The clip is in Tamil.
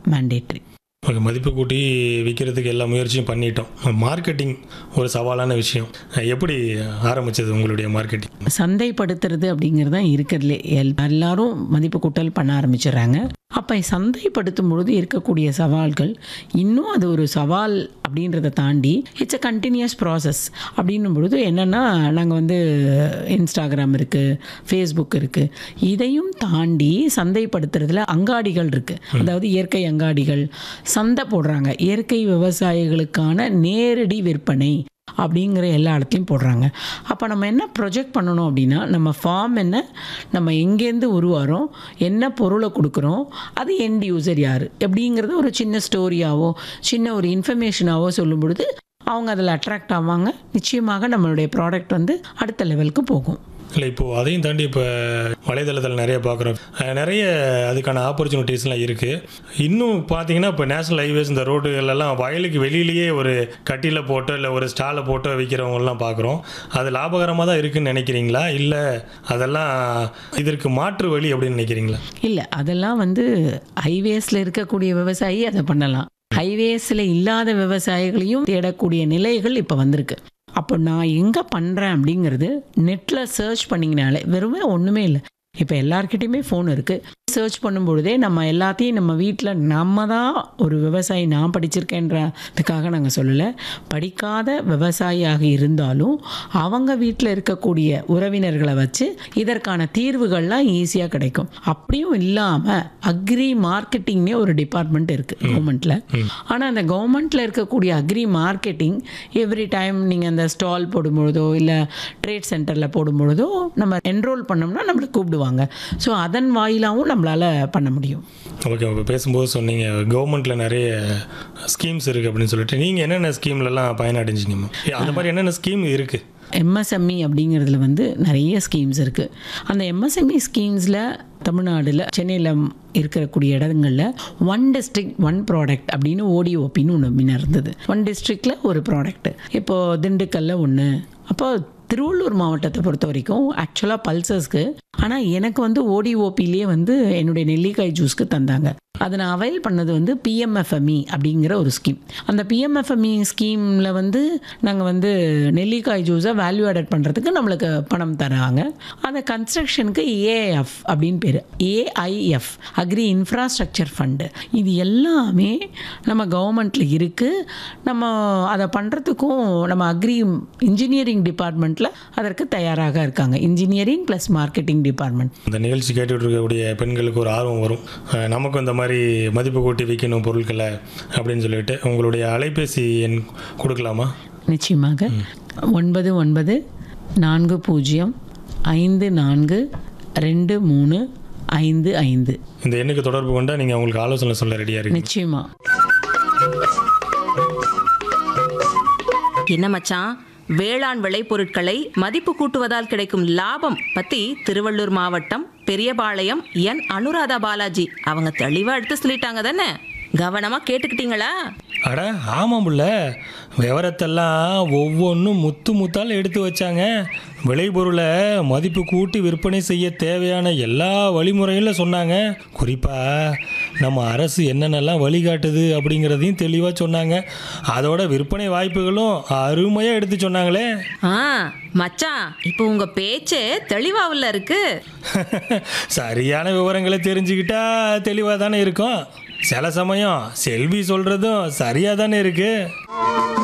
மேண்டேட்ரி ஓகே மதிப்பு கூட்டி விற்கிறதுக்கு எல்லா முயற்சியும் பண்ணிட்டோம் மார்க்கெட்டிங் ஒரு சவாலான விஷயம் எப்படி ஆரம்பிச்சது உங்களுடைய மார்க்கெட்டிங் சந்தைப்படுத்துறது அப்படிங்கிறது தான் இருக்கிறதுலே எல் எல்லாரும் மதிப்பு கூட்டல் பண்ண ஆரம்பிச்சிடுறாங்க அப்போ சந்தைப்படுத்தும் பொழுது இருக்கக்கூடிய சவால்கள் இன்னும் அது ஒரு சவால் அப்படின்றத தாண்டி இட்ஸ் அ கண்டினியூஸ் ப்ராசஸ் அப்படின்னும் பொழுது என்னென்னா நாங்கள் வந்து இன்ஸ்டாகிராம் இருக்குது ஃபேஸ்புக் இருக்குது இதையும் தாண்டி சந்தைப்படுத்துறதுல அங்காடிகள் இருக்குது அதாவது இயற்கை அங்காடிகள் சந்தை போடுறாங்க இயற்கை விவசாயிகளுக்கான நேரடி விற்பனை அப்படிங்கிற எல்லா இடத்துலையும் போடுறாங்க அப்போ நம்ம என்ன ப்ரொஜெக்ட் பண்ணணும் அப்படின்னா நம்ம ஃபார்ம் என்ன நம்ம எங்கேருந்து உருவாரோம் என்ன பொருளை கொடுக்குறோம் அது எண்ட் யூசர் யார் எப்படிங்கிறத ஒரு சின்ன ஸ்டோரியாவோ சின்ன ஒரு இன்ஃபர்மேஷனாவோ சொல்லும் பொழுது அவங்க அதில் அட்ராக்ட் ஆவாங்க நிச்சயமாக நம்மளுடைய ப்ராடக்ட் வந்து அடுத்த லெவலுக்கு போகும் இல்லை இப்போது அதையும் தாண்டி இப்போ வலைதளத்தில் நிறைய பார்க்குறோம் நிறைய அதுக்கான ஆப்பர்ச்சுனிட்டிஸ்லாம் இருக்குது இன்னும் பார்த்தீங்கன்னா இப்போ நேஷனல் ஹைவேஸ் இந்த ரோடுகளெல்லாம் வயலுக்கு வெளியிலேயே ஒரு கட்டியில் போட்டோ இல்லை ஒரு ஸ்டாலை போட்டோ விற்கிறவங்கலாம் பார்க்குறோம் அது லாபகரமாக தான் இருக்குன்னு நினைக்கிறீங்களா இல்லை அதெல்லாம் இதற்கு மாற்று வழி அப்படின்னு நினைக்கிறீங்களா இல்லை அதெல்லாம் வந்து ஹைவேஸில் இருக்கக்கூடிய விவசாயி அதை பண்ணலாம் ஹைவேஸில் இல்லாத விவசாயிகளையும் தேடக்கூடிய நிலைகள் இப்போ வந்திருக்கு அப்போ நான் எங்கே பண்ணுறேன் அப்படிங்கிறது நெட்டில் சர்ச் பண்ணிங்கனாலே வெறுமே ஒன்றுமே இல்லை இப்போ எல்லார்கிட்டையுமே ஃபோன் இருக்குது சர்ச் பண்ணும்பொழுதே நம்ம எல்லாத்தையும் நம்ம வீட்டில் நம்ம தான் ஒரு விவசாயி நான் படிச்சிருக்கேன்றதுக்காக நாங்கள் சொல்லலை படிக்காத விவசாயியாக இருந்தாலும் அவங்க வீட்டில் இருக்கக்கூடிய உறவினர்களை வச்சு இதற்கான தீர்வுகள்லாம் ஈஸியாக கிடைக்கும் அப்படியும் இல்லாமல் அக்ரி மார்க்கெட்டிங்னே ஒரு டிபார்ட்மெண்ட் இருக்குது கவர்மெண்ட்டில் ஆனால் அந்த கவர்மெண்ட்டில் இருக்கக்கூடிய அக்ரி மார்க்கெட்டிங் எவ்ரி டைம் நீங்கள் அந்த ஸ்டால் போடும்பொழுதோ இல்லை ட்ரேட் சென்டரில் போடும்பொழுதோ நம்ம என்ரோல் பண்ணோம்னா நம்மளை கூப்பிடுவாங்க ஸோ அதன் வாயிலாகவும் நம்மளால் பண்ண முடியும் ஓகே இப்போ பேசும்போது சொன்னீங்க கவர்மெண்ட்டில் நிறைய ஸ்கீம்ஸ் இருக்குது அப்படின்னு சொல்லிட்டு நீங்கள் என்னென்ன ஸ்கீம்லலாம் பயனடைஞ்சிங்க அந்த மாதிரி என்னென்ன ஸ்கீம் இருக்குது எம்எஸ்எம்இ அப்படிங்கிறதுல வந்து நிறைய ஸ்கீம்ஸ் இருக்குது அந்த எம்எஸ்எம்இ ஸ்கீம்ஸில் தமிழ்நாடுல சென்னையில் இருக்கக்கூடிய இடங்களில் ஒன் டிஸ்ட்ரிக்ட் ஒன் ப்ராடக்ட் அப்படின்னு ஓடிஓபின்னு ஒன்று முன்ன இருந்தது ஒன் டிஸ்ட்ரிக்டில் ஒரு ப்ராடக்ட் இப்போது திண்டுக்கல்ல ஒன்று அப்போ திருவள்ளூர் மாவட்டத்தை பொறுத்த வரைக்கும் ஆக்சுவலாக பல்சஸ்க்கு ஆனால் எனக்கு வந்து ஓடிஓபிலேயே வந்து என்னுடைய நெல்லிக்காய் ஜூஸ்க்கு தந்தாங்க அதை நான் அவைல் பண்ணது வந்து பிஎம்எஃப்எம்இ அப்படிங்கிற ஒரு ஸ்கீம் அந்த பிஎம்எஃப்எம்இ ஸ்கீமில் வந்து நாங்கள் வந்து நெல்லிக்காய் ஜூஸை வேல்யூ ஆடட் பண்ணுறதுக்கு நம்மளுக்கு பணம் தராங்க அந்த கன்ஸ்ட்ரக்ஷனுக்கு ஏஐஎஃப் அப்படின்னு பேர் ஏஐஎஃப் அக்ரி இன்ஃப்ராஸ்ட்ரக்சர் ஃபண்டு இது எல்லாமே நம்ம கவர்மெண்ட்டில் இருக்குது நம்ம அதை பண்ணுறதுக்கும் நம்ம அக்ரி இன்ஜினியரிங் டிபார்ட்மெண்ட்டில் அதற்கு தயாராக இருக்காங்க இன்ஜினியரிங் ப்ளஸ் மார்க்கெட்டிங் டிபார்ட்மெண்ட் இந்த நிகழ்ச்சி கேட்டுட்டு இருக்கக்கூடிய பெண்களுக்கு ஒரு ஆர்வம் வரும் அஹ் நமக்கும் இந்த மாதிரி மதிப்பு கூட்டி விற்கணும் பொருட்களை அப்படின்னு சொல்லிட்டு உங்களுடைய அலைபேசி எண் கொடுக்கலாமா நிச்சயமாக ஒன்பது ஒன்பது நான்கு பூஜ்ஜியம் ஐந்து நான்கு ரெண்டு மூணு ஐந்து ஐந்து இந்த எண்ணுக்கு தொடர்பு கொண்டா நீங்கள் உங்களுக்கு ஆலோசனை சொல்ல ரெடியாக இருக்கீங்க நிச்சயமா என்ன மச்சான் வேளாண் விளைபொருட்களை மதிப்பு கூட்டுவதால் கிடைக்கும் லாபம் பத்தி திருவள்ளூர் மாவட்டம் பெரியபாளையம் என் அனுராதா பாலாஜி அவங்க தெளிவா எடுத்து சொல்லிட்டாங்க தானே கவனமா கேட்டுக்கிட்டீங்களா அட ஆமாம் புள்ள விவரத்தெல்லாம் ஒவ்வொன்றும் முத்து முத்தால் எடுத்து வச்சாங்க விளைபொருளை மதிப்பு கூட்டி விற்பனை செய்ய தேவையான எல்லா வழிமுறைகளும் சொன்னாங்க குறிப்பாக நம்ம அரசு என்னென்னலாம் வழிகாட்டுது அப்படிங்கிறதையும் தெளிவாக சொன்னாங்க அதோட விற்பனை வாய்ப்புகளும் அருமையாக எடுத்து சொன்னாங்களே ஆ மச்சான் இப்போ உங்க பேச்சே தெளிவாவில் இருக்கு சரியான விவரங்களை தெரிஞ்சுக்கிட்டா தெளிவாக தானே இருக்கும் சில சமயம் செல்வி சொல்கிறதும் சரியாக தானே இருக்குது